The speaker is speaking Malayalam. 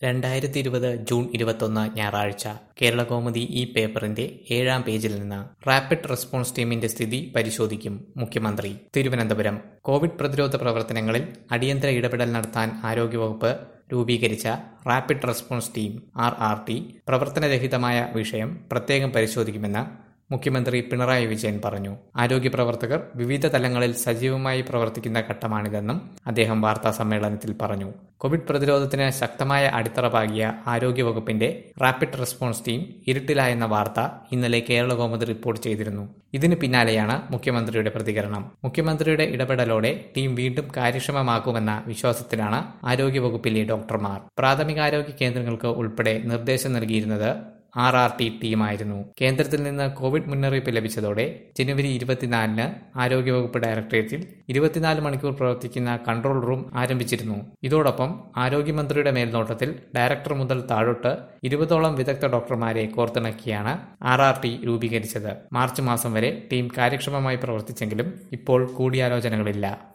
രണ്ടായിരത്തി ഇരുപത് ജൂൺ ഇരുപത്തൊന്ന് ഞായറാഴ്ച കേരളകൗമുദി ഈ പേപ്പറിന്റെ ഏഴാം പേജിൽ നിന്ന് റാപ്പിഡ് റെസ്പോൺസ് ടീമിന്റെ സ്ഥിതി പരിശോധിക്കും മുഖ്യമന്ത്രി തിരുവനന്തപുരം കോവിഡ് പ്രതിരോധ പ്രവർത്തനങ്ങളിൽ അടിയന്തര ഇടപെടൽ നടത്താൻ ആരോഗ്യവകുപ്പ് രൂപീകരിച്ച rapid response team R R T പ്രവർത്തനരഹിതമായ വിഷയം പ്രത്യേകം പരിശോധിക്കുമെന്ന് മുഖ്യമന്ത്രി പിണറായി വിജയൻ പറഞ്ഞു ആരോഗ്യ പ്രവർത്തകർ വിവിധ തലങ്ങളിൽ സജീവമായി പ്രവർത്തിക്കുന്ന ഘട്ടമാണിതെന്നും അദ്ദേഹം വാർത്താ സമ്മേളനത്തിൽ പറഞ്ഞു കോവിഡ് പ്രതിരോധത്തിന് ശക്തമായ അടിത്തറ പാകിയ ആരോഗ്യവകുപ്പിന്റെ റാപ്പിഡ് റെസ്പോൺസ് ടീം ഇരുട്ടിലായെന്ന വാർത്ത ഇന്നലെ കേരള കൗമുദി റിപ്പോർട്ട് ചെയ്തിരുന്നു ഇതിന് പിന്നാലെയാണ് മുഖ്യമന്ത്രിയുടെ പ്രതികരണം മുഖ്യമന്ത്രിയുടെ ഇടപെടലോടെ ടീം വീണ്ടും കാര്യക്ഷമമാക്കുമെന്ന വിശ്വാസത്തിലാണ് ആരോഗ്യവകുപ്പിലെ ഡോക്ടർമാർ പ്രാഥമികാരോഗ്യ കേന്ദ്രങ്ങൾക്ക് ഉൾപ്പെടെ നിർദ്ദേശം നൽകിയിരുന്നത് ആർ ആർ ടി ടീമായിരുന്നു കേന്ദ്രത്തിൽ നിന്ന് കോവിഡ് മുന്നറിയിപ്പ് ലഭിച്ചതോടെ ജനുവരി ഇരുപത്തിനാലിന് ആരോഗ്യവകുപ്പ് ഡയറക്ടറേറ്റിൽ ഇരുപത്തിനാല് മണിക്കൂർ പ്രവർത്തിക്കുന്ന കൺട്രോൾ റൂം ആരംഭിച്ചിരുന്നു ഇതോടൊപ്പം ആരോഗ്യമന്ത്രിയുടെ മേൽനോട്ടത്തിൽ ഡയറക്ടർ മുതൽ താഴോട്ട് ഇരുപതോളം വിദഗ്ധ ഡോക്ടർമാരെ കോർത്തിണക്കിയാണ് ആർ ആർ ടി രൂപീകരിച്ചത് മാർച്ച് മാസം വരെ ടീം കാര്യക്ഷമമായി പ്രവർത്തിച്ചെങ്കിലും ഇപ്പോൾ കൂടിയാലോചനകളില്ല